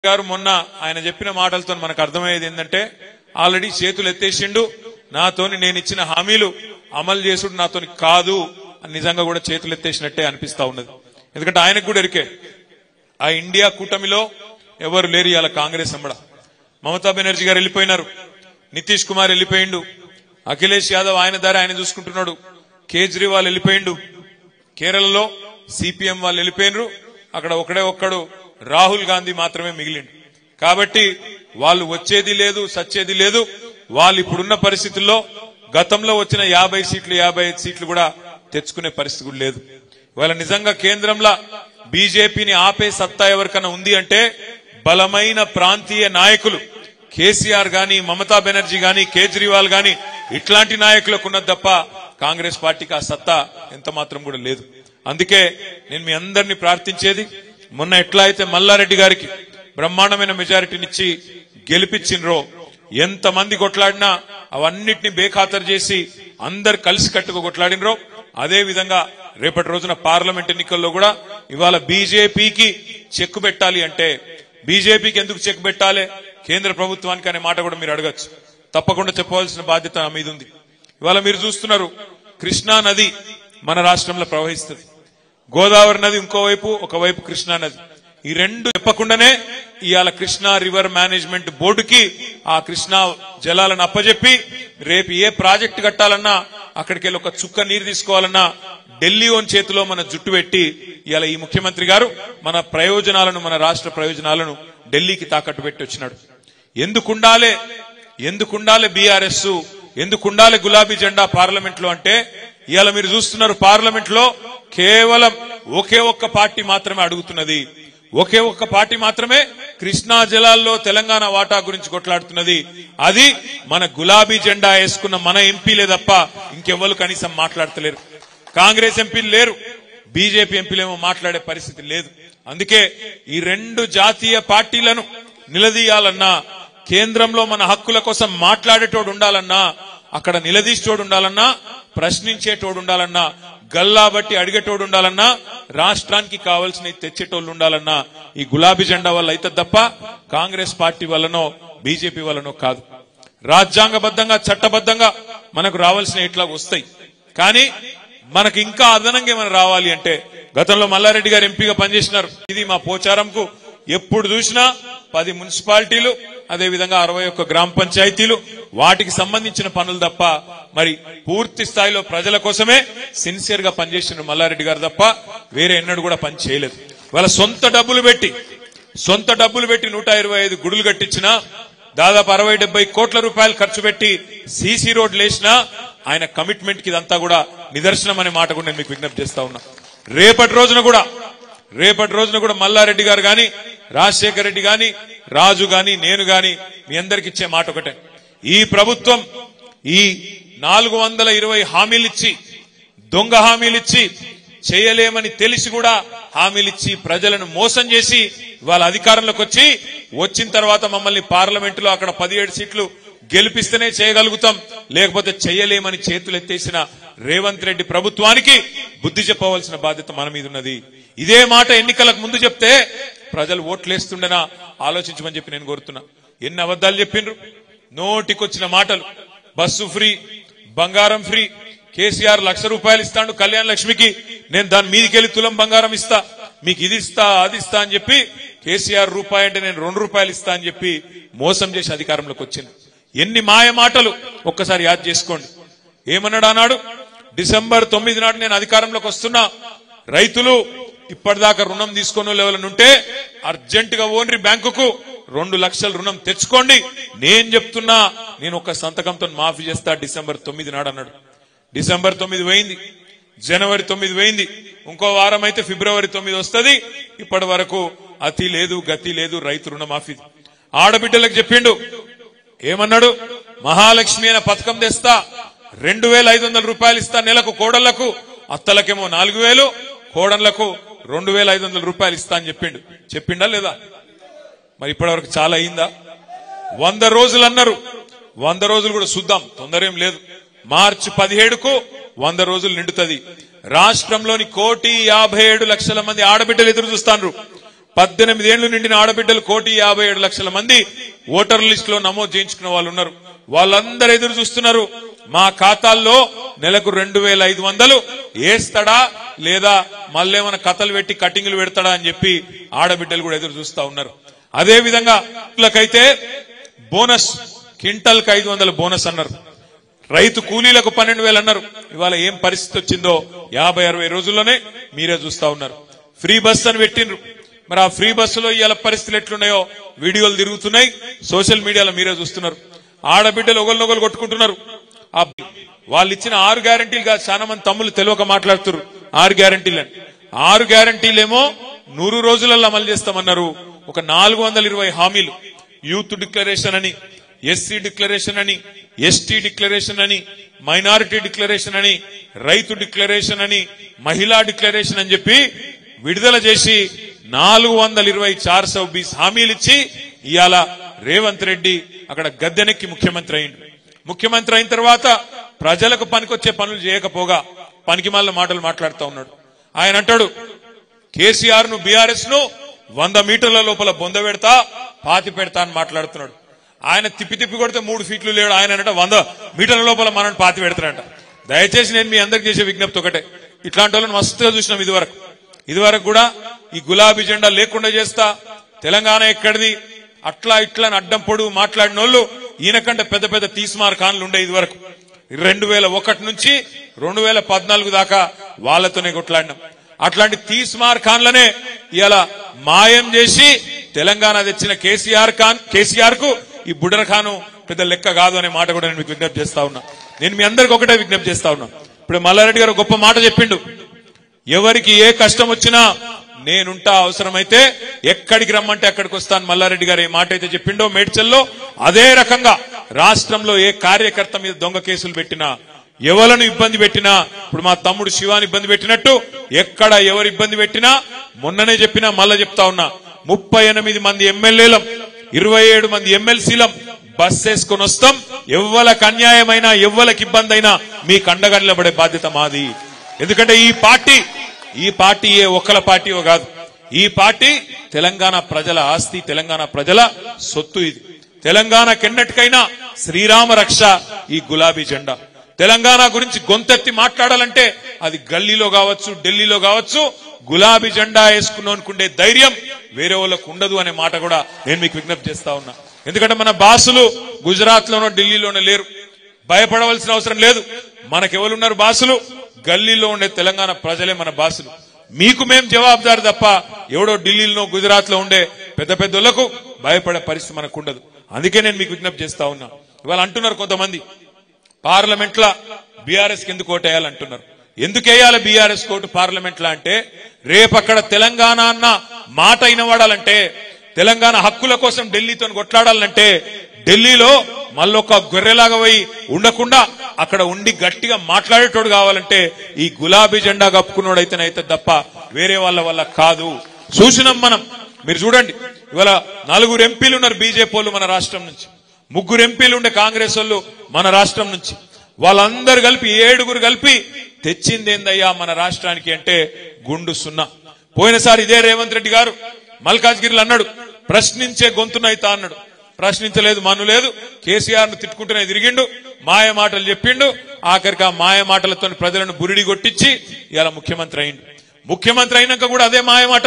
గారు మొన్న ఆయన చెప్పిన మాటలతో మనకు అర్థమయ్యేది ఏంటంటే ఆల్రెడీ చేతులు ఎత్తేసిండు నాతోని నేను ఇచ్చిన హామీలు అమలు చేసుడు నాతోని కాదు అని నిజంగా కూడా చేతులు ఎత్తేసినట్టే అనిపిస్తా ఉన్నది ఎందుకంటే ఆయనకు కూడా ఎరికే ఆ ఇండియా కూటమిలో ఎవరు లేరు ఇవాళ కాంగ్రెస్ అమ్మడ మమతా బెనర్జీ గారు వెళ్ళిపోయినారు నితీష్ కుమార్ వెళ్ళిపోయిండు అఖిలేష్ యాదవ్ ఆయన దారి ఆయన చూసుకుంటున్నాడు కేజ్రీవాల్ వెళ్ళిపోయిండు కేరళలో సిపిఎం వాళ్ళు వెళ్ళిపోయినరు అక్కడ ఒకడే ఒక్కడు రాహుల్ గాంధీ మాత్రమే మిగిలిండు కాబట్టి వాళ్ళు వచ్చేది లేదు సచ్చేది లేదు వాళ్ళు ఇప్పుడున్న పరిస్థితుల్లో గతంలో వచ్చిన యాభై సీట్లు యాభై ఐదు సీట్లు కూడా తెచ్చుకునే పరిస్థితి కూడా లేదు ఇవాళ నిజంగా కేంద్రంలో బీజేపీని ఆపే సత్తా ఎవరికైనా ఉంది అంటే బలమైన ప్రాంతీయ నాయకులు కేసీఆర్ గాని మమతా బెనర్జీ గాని కేజ్రీవాల్ గాని ఇట్లాంటి నాయకులకు ఉన్నది తప్ప కాంగ్రెస్ పార్టీకి ఆ సత్తా ఎంత మాత్రం కూడా లేదు అందుకే నేను మీ అందరినీ ప్రార్థించేది మొన్న ఎట్లా అయితే మల్లారెడ్డి గారికి బ్రహ్మాండమైన మెజారిటీనిచ్చి గెలిపించినరో ఎంత మంది కొట్లాడినా అవన్నిటిని బేఖాతరు చేసి అందరు కలిసి కట్టుకు కొట్లాడినరో అదే విధంగా రేపటి రోజున పార్లమెంట్ ఎన్నికల్లో కూడా ఇవాళ బీజేపీకి చెక్కు పెట్టాలి అంటే బీజేపీకి ఎందుకు చెక్ పెట్టాలి కేంద్ర ప్రభుత్వానికి అనే మాట కూడా మీరు అడగచ్చు తప్పకుండా చెప్పవలసిన బాధ్యత నా మీద ఉంది ఇవాళ మీరు చూస్తున్నారు కృష్ణా నది మన రాష్ట్రంలో ప్రవహిస్తుంది గోదావరి నది ఇంకోవైపు ఒకవైపు కృష్ణా నది ఈ రెండు చెప్పకుండానే ఇవాళ కృష్ణా రివర్ మేనేజ్మెంట్ బోర్డుకి ఆ కృష్ణా జలాలను అప్పజెప్పి రేపు ఏ ప్రాజెక్ట్ కట్టాలన్నా అక్కడికి వెళ్ళి ఒక చుక్క నీరు తీసుకోవాలన్నా ఢిల్లీ ఓన్ చేతిలో మన జుట్టు పెట్టి ఇవాళ ఈ ముఖ్యమంత్రి గారు మన ప్రయోజనాలను మన రాష్ట్ర ప్రయోజనాలను ఢిల్లీకి తాకట్టు పెట్టి వచ్చినాడు ఎందుకుండాలే ఎందుకుండాలే బీఆర్ఎస్ ఎందుకుండాలే గులాబీ జెండా పార్లమెంట్ లో అంటే ఇవాళ మీరు చూస్తున్నారు పార్లమెంట్ లో కేవలం ఒకే ఒక్క పార్టీ మాత్రమే అడుగుతున్నది ఒకే ఒక్క పార్టీ మాత్రమే కృష్ణా జలాల్లో తెలంగాణ వాటా గురించి కొట్లాడుతున్నది అది మన గులాబీ జెండా వేసుకున్న మన ఎంపీలే తప్ప ఇంకెవ్వరు కనీసం మాట్లాడతలేరు కాంగ్రెస్ ఎంపీలు లేరు బీజేపీ ఎంపీలేమో మాట్లాడే పరిస్థితి లేదు అందుకే ఈ రెండు జాతీయ పార్టీలను నిలదీయాలన్నా కేంద్రంలో మన హక్కుల కోసం మాట్లాడేటోడు ఉండాలన్నా అక్కడ నిలదీసేటోడు ఉండాలన్నా ప్రశ్నించేటోడు ఉండాలన్నా గల్లా బట్టి అడిగేటోడు ఉండాలన్నా రాష్ట్రానికి కావాల్సిన తెచ్చేటోళ్ళు ఉండాలన్నా ఈ గులాబీ జెండా వల్ల అయితే తప్ప కాంగ్రెస్ పార్టీ వల్లనో బీజేపీ వల్లనో కాదు రాజ్యాంగబద్ధంగా చట్టబద్ధంగా మనకు రావాల్సిన ఇట్లా వస్తాయి కానీ మనకు ఇంకా అదనంగా ఏమైనా రావాలి అంటే గతంలో మల్లారెడ్డి గారు ఎంపీగా పనిచేసినారు ఇది మా పోచారంకు ఎప్పుడు చూసినా పది మున్సిపాలిటీలు అదే విధంగా అరవై ఒక్క గ్రామ పంచాయతీలు వాటికి సంబంధించిన పనులు తప్ప మరి పూర్తి స్థాయిలో ప్రజల కోసమే సిన్సియర్ గా పనిచేసిన మల్లారెడ్డి గారు తప్ప వేరే ఎన్నడూ కూడా పని చేయలేదు వాళ్ళ సొంత డబ్బులు పెట్టి సొంత డబ్బులు పెట్టి నూట ఇరవై ఐదు గుడులు కట్టించినా దాదాపు అరవై డెబ్బై కోట్ల రూపాయలు ఖర్చు పెట్టి సీసీ రోడ్లు వేసినా ఆయన కమిట్మెంట్ కి ఇదంతా కూడా నిదర్శనం అనే మాట కూడా నేను మీకు విజ్ఞప్తి చేస్తా ఉన్నా రేపటి రోజున కూడా రేపటి రోజున కూడా మల్లారెడ్డి గారు గాని రాజశేఖర రెడ్డి గాని రాజు గాని నేను గాని మీ అందరికి ఇచ్చే మాట ఒకటే ఈ ప్రభుత్వం ఈ నాలుగు వందల ఇరవై హామీలిచ్చి దొంగ హామీలిచ్చి చేయలేమని తెలిసి కూడా హామీలిచ్చి ప్రజలను మోసం చేసి వాళ్ళ అధికారంలోకి వచ్చి వచ్చిన తర్వాత మమ్మల్ని పార్లమెంటులో అక్కడ పదిహేడు సీట్లు గెలిపిస్తేనే చేయగలుగుతాం లేకపోతే చేయలేమని చేతులు ఎత్తేసిన రేవంత్ రెడ్డి ప్రభుత్వానికి బుద్ధి చెప్పవలసిన బాధ్యత మన మీద ఉన్నది ఇదే మాట ఎన్నికలకు ముందు చెప్తే ప్రజలు ఓట్లేస్తుండనా ఆలోచించమని చెప్పి నేను కోరుతున్నా ఎన్ని అబద్ధాలు చెప్పిండ్రు నోటికొచ్చిన మాటలు బస్సు ఫ్రీ బంగారం ఫ్రీ కేసీఆర్ లక్ష రూపాయలు ఇస్తాడు కళ్యాణ లక్ష్మికి నేను దాని మీదికెళ్లి తులం బంగారం ఇస్తా మీకు ఇది ఇస్తా అది ఇస్తా అని చెప్పి కేసీఆర్ రూపాయి అంటే నేను రెండు రూపాయలు ఇస్తా అని చెప్పి మోసం చేసి అధికారంలోకి వచ్చింది ఎన్ని మాయ మాటలు ఒక్కసారి యాద్ చేసుకోండి ఏమన్నాడు అన్నాడు డిసెంబర్ తొమ్మిది నాడు నేను అధికారంలోకి వస్తున్నా రైతులు ఇప్పటిదాకా రుణం తీసుకున్న లెవెల్ ఉంటే అర్జెంట్ గా ఓన్రి బ్యాంకుకు రెండు లక్షల రుణం తెచ్చుకోండి నేను చెప్తున్నా నేను ఒక సంతకంతో మాఫీ చేస్తా డిసెంబర్ తొమ్మిది నాడు అన్నాడు డిసెంబర్ తొమ్మిది పోయింది జనవరి తొమ్మిది పోయింది ఇంకో వారం అయితే ఫిబ్రవరి తొమ్మిది వస్తుంది ఇప్పటి వరకు అతి లేదు గతి లేదు రైతు రుణమాఫీ ఆడబిడ్డలకు చెప్పిండు ఏమన్నాడు మహాలక్ష్మి అనే పథకం తెస్తా రెండు వేల ఐదు వందల రూపాయలు ఇస్తా నెలకు కోడళ్లకు అత్తలకేమో నాలుగు వేలు కోడళ్లకు రెండు వేల ఐదు వందల రూపాయలు ఇస్తా అని చెప్పిండు చెప్పిండా లేదా మరి ఇప్పటివరకు చాలా అయిందా వంద రోజులు అన్నారు వంద రోజులు కూడా చూద్దాం తొందర ఏం లేదు మార్చి పదిహేడుకు వంద రోజులు నిండుతుంది రాష్ట్రంలోని కోటి యాభై ఏడు లక్షల మంది ఆడబిడ్డలు ఎదురు చూస్తాండ్రు పద్దెనిమిది ఏళ్లు నిండిన ఆడబిడ్డలు కోటి యాభై ఏడు లక్షల మంది ఓటర్ లిస్ట్ లో నమోదు చేయించుకున్న వాళ్ళు ఉన్నారు వాళ్ళందరూ ఎదురు చూస్తున్నారు మా ఖాతాల్లో నెలకు రెండు వేల ఐదు వందలు వేస్తాడా లేదా మళ్ళేమైనా కథలు పెట్టి కటింగ్లు పెడతాడా అని చెప్పి ఆడబిడ్డలు కూడా ఎదురు చూస్తా ఉన్నారు అదే విధంగా అయితే బోనస్ క్వింటల్ కి ఐదు వందల బోనస్ అన్నారు రైతు కూలీలకు పన్నెండు వేలు అన్నారు ఇవాళ ఏం పరిస్థితి వచ్చిందో యాభై అరవై రోజుల్లోనే మీరే చూస్తా ఉన్నారు ఫ్రీ బస్ అని పెట్టిండ్రు మరి ఆ ఫ్రీ బస్సులో ఇవాళ పరిస్థితులు ఎట్లున్నాయో వీడియోలు తిరుగుతున్నాయి సోషల్ మీడియాలో మీరే చూస్తున్నారు ఆడబిడ్డలు ఒకరినొకరు కొట్టుకుంటున్నారు ఆ వాళ్ళు ఇచ్చిన ఆరు గ్యారంటీలు కాదు చాలా మంది తమ్ముళ్ళు తెలియక మాట్లాడుతున్నారు ఆరు గ్యారంటీలు అని ఆరు గ్యారంటీలేమో నూరు రోజులలో అమలు చేస్తామన్నారు ఒక నాలుగు వందల ఇరవై హామీలు యూత్ డిక్లరేషన్ అని ఎస్సీ డిక్లరేషన్ అని ఎస్టీ డిక్లరేషన్ అని మైనారిటీ డిక్లరేషన్ అని రైతు డిక్లరేషన్ అని మహిళా డిక్లరేషన్ అని చెప్పి విడుదల చేసి నాలుగు వందల ఇరవై చార్ సౌ బీస్ హామీలు ఇచ్చి ఇవాళ రేవంత్ రెడ్డి అక్కడ గద్దెనెక్కి ముఖ్యమంత్రి అయిండు ముఖ్యమంత్రి అయిన తర్వాత ప్రజలకు పనికొచ్చే పనులు చేయకపోగా పనికి మాటలు మాట్లాడుతూ ఉన్నాడు ఆయన అంటాడు కేసీఆర్ ను బీఆర్ఎస్ ను వంద మీటర్ల లోపల బొంద పెడతా పాతి పెడతా అని మాట్లాడుతున్నాడు ఆయన తిప్పి తిప్పి కొడితే మూడు ఫీట్లు లేడు ఆయన అంటే వంద మీటర్ల లోపల మనం పాతి పెడతాడంట దయచేసి నేను మీ అందరికి చేసే విజ్ఞప్తి ఒకటే ఇట్లాంటి వాళ్ళని మస్తుగా చూసినాం ఇదివరకు ఇదివరకు కూడా ఈ గులాబీ జెండా లేకుండా చేస్తా తెలంగాణ ఎక్కడిది అట్లా ఇట్లా అని అడ్డం పొడుగు మాట్లాడిన వాళ్ళు ఈయనకంటే పెద్ద పెద్ద తీస్మార్ ఖాన్లు ఉండే ఇదివరకు రెండు వేల ఒకటి నుంచి రెండు వేల పద్నాలుగు దాకా వాళ్ళతోనే కొట్లాడినాం అట్లాంటి తీస్మార్ ఖాన్లనే ఇలా మాయం చేసి తెలంగాణ తెచ్చిన కేసీఆర్ ఖాన్ కేసీఆర్ కు ఈ బుడర్ ఖాను పెద్ద లెక్క కాదు అనే మాట కూడా నేను మీకు విజ్ఞప్తి చేస్తా ఉన్నా నేను మీ అందరికి ఒకటే విజ్ఞప్తి చేస్తా ఉన్నా ఇప్పుడు మల్లారెడ్డి గారు గొప్ప మాట చెప్పిండు ఎవరికి ఏ కష్టం వచ్చినా నేనుంటా అవసరమైతే ఎక్కడికి రమ్మంటే అక్కడికి వస్తాను మల్లారెడ్డి గారు ఏ మాట అయితే చెప్పిండో మేడ్చల్లో అదే రకంగా రాష్ట్రంలో ఏ కార్యకర్త మీద దొంగ కేసులు పెట్టినా ఎవలను ఇబ్బంది పెట్టినా ఇప్పుడు మా తమ్ముడు శివాని ఇబ్బంది పెట్టినట్టు ఎక్కడ ఎవరు ఇబ్బంది పెట్టినా మొన్ననే చెప్పినా మళ్ళా చెప్తా ఉన్నా ముప్పై ఎనిమిది మంది ఎమ్మెల్యేలం ఇరవై ఏడు మంది ఎమ్మెల్సీలం బస్ వేసుకొని వస్తాం ఎవ్వలకు అన్యాయమైనా ఎవ్వలకు ఇబ్బంది అయినా మీ కండగడ్ల పడే బాధ్యత మాది ఎందుకంటే ఈ పార్టీ ఈ పార్టీ ఏ ఒక్కల పార్టీయో కాదు ఈ పార్టీ తెలంగాణ ప్రజల ఆస్తి తెలంగాణ ప్రజల సొత్తు ఇది తెలంగాణ కెన్నటికైనా శ్రీరామ రక్ష ఈ గులాబీ జెండా తెలంగాణ గురించి గొంతెత్తి మాట్లాడాలంటే అది గల్లీలో కావచ్చు ఢిల్లీలో కావచ్చు గులాబీ జెండా వేసుకున్నోనుకుండే ధైర్యం వేరే వాళ్ళకు ఉండదు అనే మాట కూడా నేను మీకు విజ్ఞప్తి చేస్తా ఉన్నా ఎందుకంటే మన బాసులు గుజరాత్ లోనో ఢిల్లీలోనో లేరు భయపడవలసిన అవసరం లేదు మనకెవరున్నారు బాసులు గల్లీలో ఉండే తెలంగాణ ప్రజలే మన బాసులు మీకు మేం జవాబుదారు తప్ప ఎవడో ఢిల్లీలో గుజరాత్ లో ఉండే పెద్ద పెద్దోళ్లకు భయపడే పరిస్థితి మనకు ఉండదు అందుకే నేను మీకు విజ్ఞప్తి చేస్తా ఉన్నా ఇవాళ అంటున్నారు కొంతమంది పార్లమెంట్ లా బీఆర్ఎస్ కింద కోటేయాలంటున్నారు ఎందుకు వేయాలి బీఆర్ఎస్ కోటు పార్లమెంట్ లా అంటే రేపు అక్కడ తెలంగాణ అన్న మాట వినవాడాలంటే తెలంగాణ హక్కుల కోసం ఢిల్లీతో కొట్లాడాలంటే ఢిల్లీలో మళ్ళొక గొర్రెలాగా పోయి ఉండకుండా అక్కడ ఉండి గట్టిగా మాట్లాడేటోడు కావాలంటే ఈ గులాబీ జెండా కప్పుకున్నోడైతేనైతే తప్ప వేరే వాళ్ళ వల్ల కాదు చూసినాం మనం మీరు చూడండి ఇవాళ నలుగురు ఎంపీలు ఉన్నారు బీజేపీ వాళ్ళు మన రాష్ట్రం నుంచి ముగ్గురు ఎంపీలు ఉండే కాంగ్రెస్ వాళ్ళు మన రాష్ట్రం నుంచి వాళ్ళందరూ కలిపి ఏడుగురు కలిపి తెచ్చిందేందయ్యా మన రాష్ట్రానికి అంటే గుండు సున్నా పోయినసారి ఇదే రేవంత్ రెడ్డి గారు మల్కాజ్గిరిలో అన్నాడు ప్రశ్నించే గొంతునైతా అన్నాడు ప్రశ్నించలేదు మను లేదు కేసీఆర్ ను తిట్టుకుంటూనే తిరిగిండు మాయ మాటలు చెప్పిండు ఆఖరికి ఆ మాయ మాటలతో ప్రజలను బురిడి కొట్టించి ఇలా ముఖ్యమంత్రి అయిండు ముఖ్యమంత్రి అయినాక కూడా అదే మాయ మాట